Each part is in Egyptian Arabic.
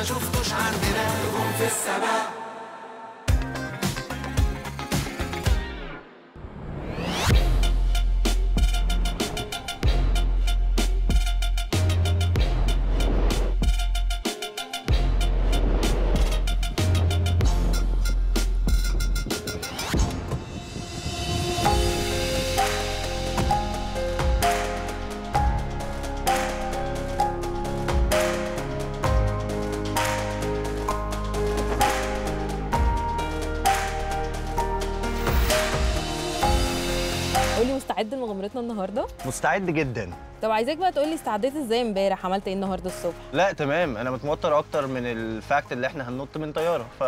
شفتوش عندنا نجوم في السماء قولي مستعد لمغامرتنا النهارده مستعد جدا طب عايزاك بقى تقولي استعديت ازاي امبارح عملت ايه النهارده الصبح لا تمام انا متوتر اكتر من الفاكت اللي احنا هننط من طياره ف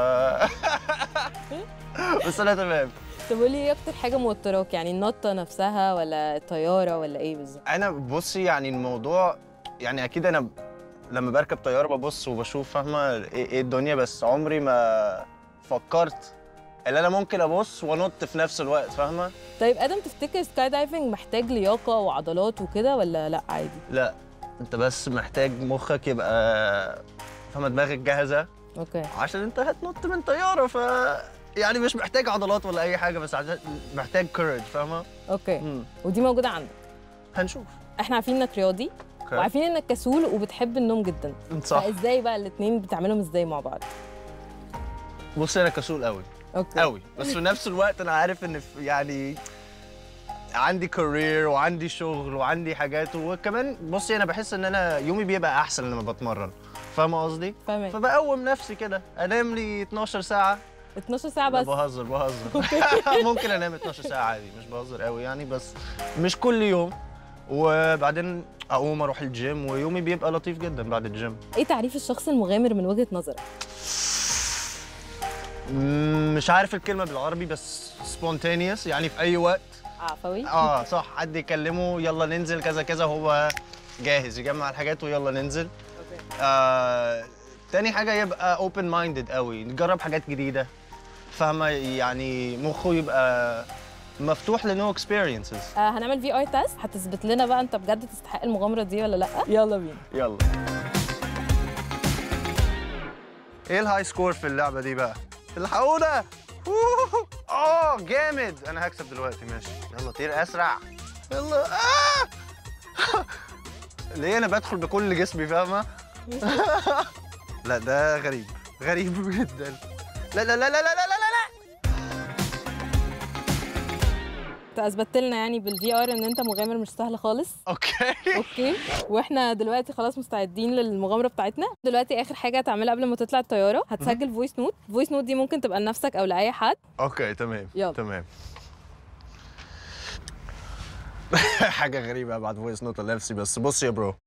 بس انا تمام طب قولي ايه اكتر حاجه موتراك يعني النطه نفسها ولا الطياره ولا ايه بالظبط انا بصي يعني الموضوع يعني اكيد انا لما بركب طياره ببص وبشوف فاهمه ايه إيه الدنيا بس عمري ما فكرت ان انا ممكن ابص وانط في نفس الوقت فاهمه طيب ادم تفتكر سكاي دايفنج محتاج لياقه وعضلات وكده ولا لا عادي لا انت بس محتاج مخك يبقى فاهمه دماغك جاهزه اوكي عشان انت هتنط من طياره ف يعني مش محتاج عضلات ولا اي حاجه بس عشان محتاج كورج فاهمه اوكي مم. ودي موجوده عندك هنشوف احنا عارفين انك رياضي أوكي. وعارفين انك كسول وبتحب النوم جدا صح فازاي بقى الاثنين بتعملهم ازاي مع بعض بص انا كسول قوي اوكي قوي بس في نفس الوقت انا عارف ان في يعني عندي كارير وعندي شغل وعندي حاجات وكمان بصي انا بحس ان انا يومي بيبقى احسن لما بتمرن فاهمه قصدي فاهمك فبقوم نفسي كده انام لي 12 ساعه 12 ساعه لا بس بهزر بهزر ممكن انام 12 ساعه عادي مش بهزر قوي يعني بس مش كل يوم وبعدين اقوم اروح الجيم ويومي بيبقى لطيف جدا بعد الجيم ايه تعريف الشخص المغامر من وجهه نظرك مم، مش عارف الكلمه بالعربي بس spontaneous يعني في اي وقت عفوي اه صح حد يكلمه يلا ننزل كذا كذا هو جاهز يجمع الحاجات ويلا ننزل آه تاني حاجه يبقى open minded قوي نجرب حاجات جديده فاهمه يعني مخه يبقى مفتوح لنو experiences آه هنعمل في ار تيست هتثبت لنا بقى انت بجد تستحق المغامره دي ولا لا يلا بينا يلا ايه الهاي سكور في اللعبه دي بقى الحقونا أوه. اه جامد انا هكسب دلوقتي ماشي يلا طير اسرع يلا آه. ليه انا بدخل بكل جسمي فاهمه لا ده غريب غريب جدا لا لا لا لا لا لا لا لا انت اثبتت لنا يعني بالفي ار ان انت مغامر مش سهل خالص اوكي اوكي واحنا دلوقتي خلاص مستعدين للمغامره بتاعتنا دلوقتي اخر حاجه هتعملها قبل ما تطلع الطياره هتسجل فويس نوت فويس نوت دي ممكن تبقى لنفسك او لاي حد اوكي تمام يلا. تمام حاجه غريبه ابعت فويس نوت لنفسي بس بص يا برو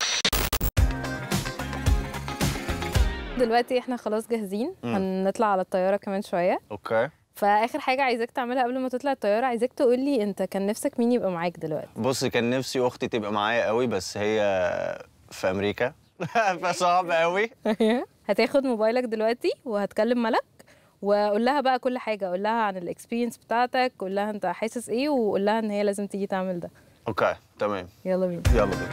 دلوقتي احنا خلاص جاهزين هنطلع على الطياره كمان شويه اوكي فاخر حاجه عايزاك تعملها قبل ما تطلع الطياره عايزاك تقول لي انت كان نفسك مين يبقى معاك دلوقتي بص كان نفسي اختي تبقى معايا قوي بس هي في امريكا فصعب قوي هتاخد موبايلك دلوقتي وهتكلم ملك وقول لها بقى كل حاجه قول لها عن الاكسبيرينس بتاعتك قول لها انت حاسس ايه وقول لها ان هي لازم تيجي تعمل ده اوكي تمام يلا بينا يلا بينا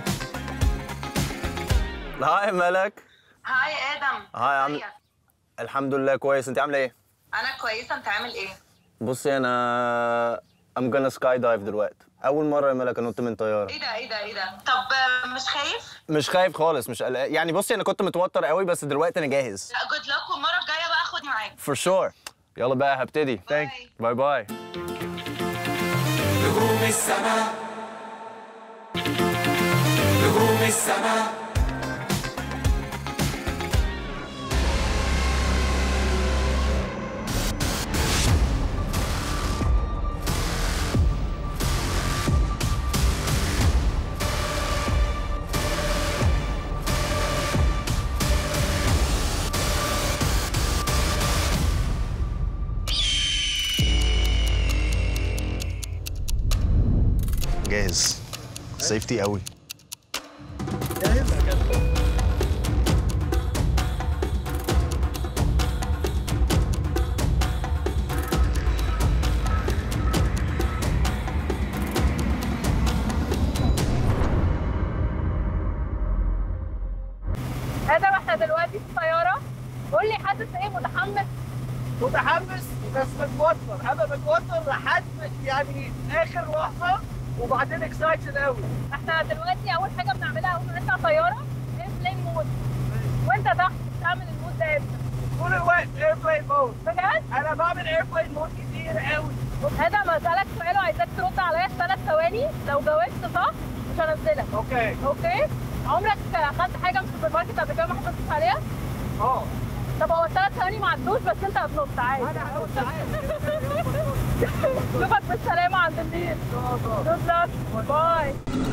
هاي ملك هاي ادم هاي عامل ازيك؟ الحمد لله كويس انت عامله ايه انا كويسه انت عامل ايه بصي انا I'm gonna sky dive دلوقتي اول مره يا ملك انط من طياره ايه ده ايه ده ايه ده طب آه، مش خايف مش خايف خالص مش قلقان يعني بصي انا كنت متوتر قوي بس دلوقتي انا جاهز لا جود لك والمره الجايه بقى خدني معاك for sure يلا بقى هبتدي باي. باي باي نجوم السماء نجوم السماء جاهز سيفتي قوي ادم احنا دلوقتي في الطياره قول لي حاسس ايه متحمس متحمس بس متوتر انا متوتر لحد يعني اخر لحظه وبعدين اكسايتد قوي احنا دلوقتي اول حاجه بنعملها اول ما نطلع طياره ايربلين مود وانت تحت بتعمل المود ده امتى طول الوقت ايربلين مود بجد انا بعمل ايربلين مود كتير قوي ادم هسالك سؤال وعايزاك ترد عليا في ثلاث ثواني لو جاوبت صح مش هنزلك اوكي اوكي عمرك خدت حاجه من السوبر ماركت قبل كده ما حطيتش عليها اه طب هو الثلاث ثواني ما عدوش بس انت هتنط عادي انا هقول تعالى اشوفك بالسلامه عند النيل جود لك باي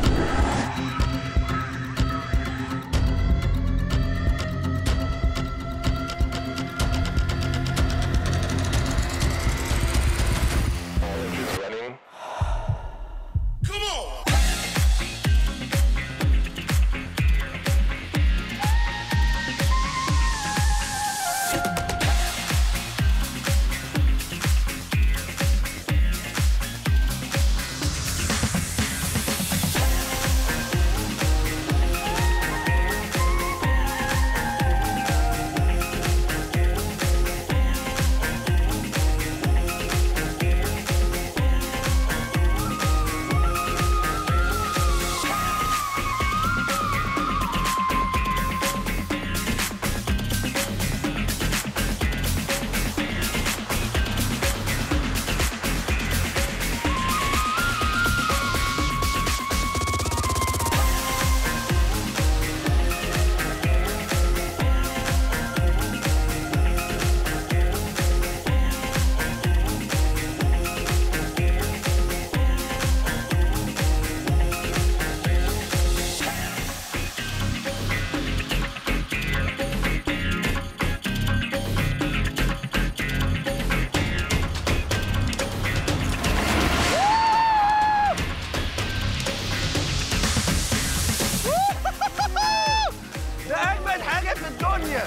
ده اجمد حاجه في الدنيا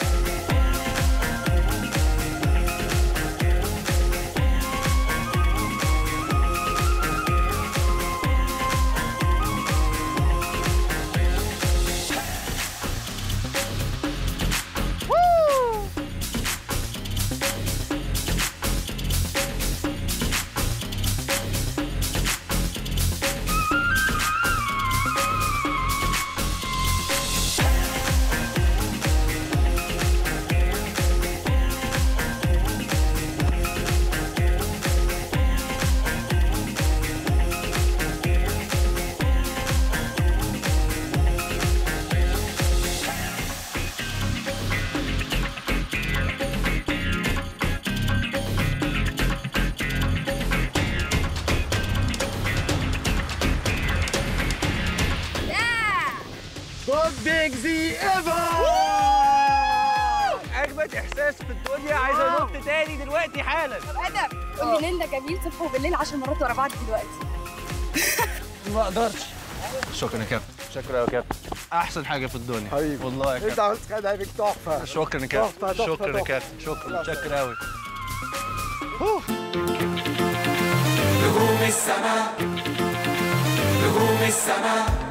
توب بيج زي ايفر اجمد احساس في الدنيا عايز انط تاني دلوقتي حالا ادم قول لي ليلنا جميل صبح وبالليل 10 مرات ورا بعض دلوقتي ما اقدرش شكرا يا كابتن شكرا يا كابتن احسن حاجه في الدنيا حبيبي. والله يا انت كابتن عملت خدها بيك تحفه شكرا يا تحفة، كابتن تحفة، شكرا يا تحفة. كابتن شكرا شكرا قوي نجوم السماء نجوم السماء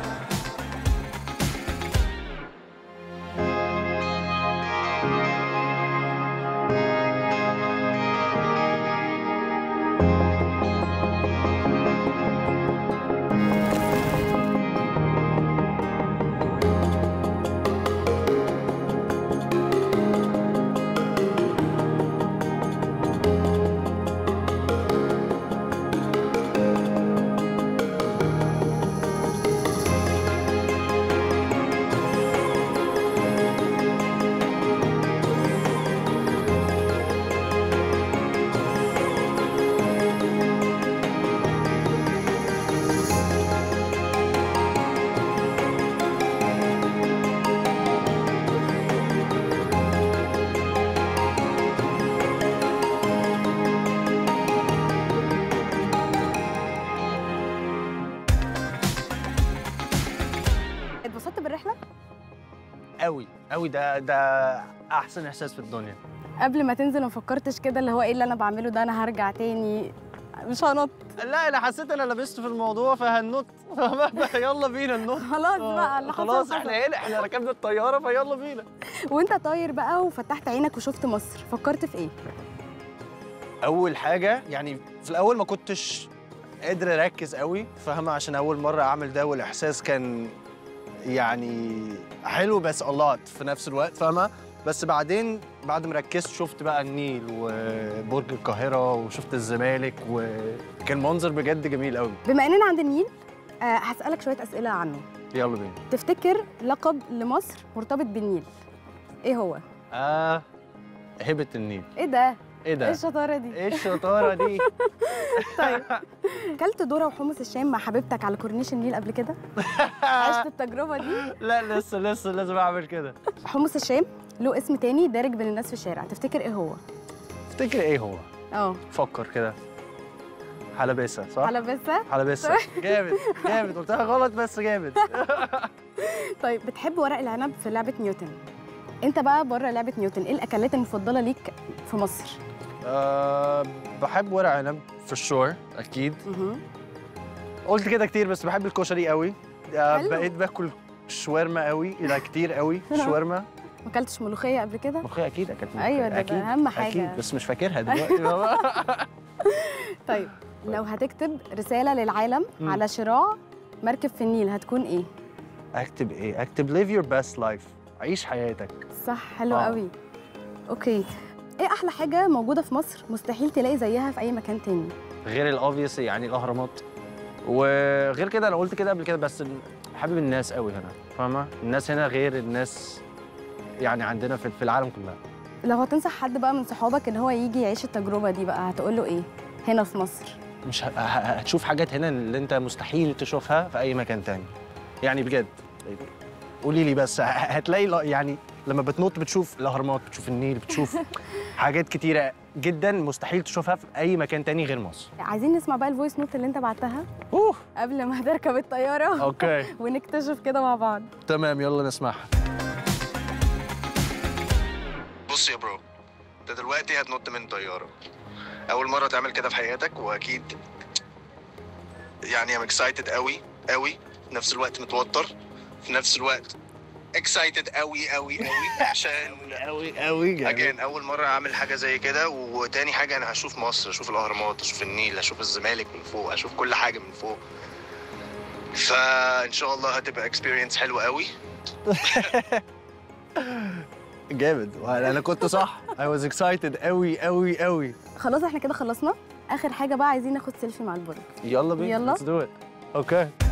اتبسطت بالرحله قوي قوي ده ده احسن احساس في الدنيا قبل ما تنزل ما فكرتش كده اللي هو ايه اللي انا بعمله ده انا هرجع تاني مش هنط لا انا حسيت انا لبست في الموضوع فهنط يلا بينا ننط خلاص بقى اللي حصل خلاص حصل. احنا هنا احنا ركبنا الطياره فيلا بينا وانت طاير بقى وفتحت عينك وشفت مصر فكرت في ايه اول حاجه يعني في الاول ما كنتش قادر اركز قوي فاهمه عشان اول مره اعمل ده والاحساس كان يعني حلو بس الله في نفس الوقت فاهمه بس بعدين بعد ما ركزت شفت بقى النيل وبرج القاهره وشفت الزمالك وكان منظر بجد جميل قوي بما اننا عند النيل آه هسألك شوية أسئلة عنه يلا بينا تفتكر لقب لمصر مرتبط بالنيل ايه هو اه هبه النيل ايه ده ايه ايه ده الشطارة دي ايه الشطاره دي طيب كلت ذرة وحمص الشام مع حبيبتك على كورنيش النيل قبل كده عشت التجربة دي لا لسه لسه لازم اعمل كده حمص الشام له اسم تاني دارج بين الناس في الشارع تفتكر ايه هو تفتكر ايه هو اه فكر كده حلبسه صح حلبسة حلبسه جامد جامد قلتها غلط بس جامد طيب بتحب ورق العنب في لعبة نيوتن انت بقى بره لعبة نيوتن ايه الاكلات المفضلة ليك في مصر أه بحب ورق عنب في الشور اكيد مهم. قلت كده كتير بس بحب الكشري قوي أه حلو. بقيت باكل شاورما قوي لا كتير قوي شاورما ما اكلتش ملوخية قبل كده مخي اكيد اكلت ملوخية. أيوة، ده- ده اكيد أهم حاجة. اكيد بس مش فاكرها دلوقتي طيب لو هتكتب رسالة للعالم مم. على شراع مركب في النيل هتكون ايه اكتب ايه اكتب live your best life عيش حياتك صح حلو آه. قوي اوكي ايه احلى حاجة موجودة في مصر مستحيل تلاقي زيها في اي مكان تاني غير الاوبفيس يعني الاهرامات وغير كده انا قلت كده قبل كده بس ال- حابب الناس قوي هنا فاهمه الناس هنا غير الناس يعني عندنا في في العالم كلها لو هتنصح حد بقى من صحابك ان هو يجي يعيش التجربة دي بقى هتقول له ايه هنا في مصر مش ه- ه- هتشوف حاجات هنا اللي انت مستحيل تشوفها في اي مكان تاني يعني بجد قولي لي بس ه- هتلاقي لا- يعني لما بتنط بتشوف الاهرامات بتشوف النيل بتشوف حاجات كتيره جدا مستحيل تشوفها في اي مكان تاني غير مصر عايزين نسمع بقى الفويس نوت اللي انت بعتها اوه قبل ما تركب الطيارة اوكي ونكتشف كده مع بعض تمام يلا نسمعها بص يا برو انت دلوقتي هتنط من طياره اول مره تعمل كده في حياتك واكيد يعني ام اكسايتد قوي قوي في نفس الوقت متوتر في نفس الوقت اكسايتد قوي قوي قوي عشان قوي قوي اجين اول مره اعمل حاجه زي كده وتاني حاجه انا هشوف مصر اشوف الاهرامات اشوف النيل اشوف الزمالك من فوق اشوف كل حاجه من فوق فان شاء الله هتبقى اكسبيرينس حلوه قوي جامد انا كنت صح I was excited قوي قوي قوي خلاص احنا كده خلصنا اخر حاجة بقى عايزين ناخد سيلفي مع البرج يلا بينا يلا. let's do it اوكي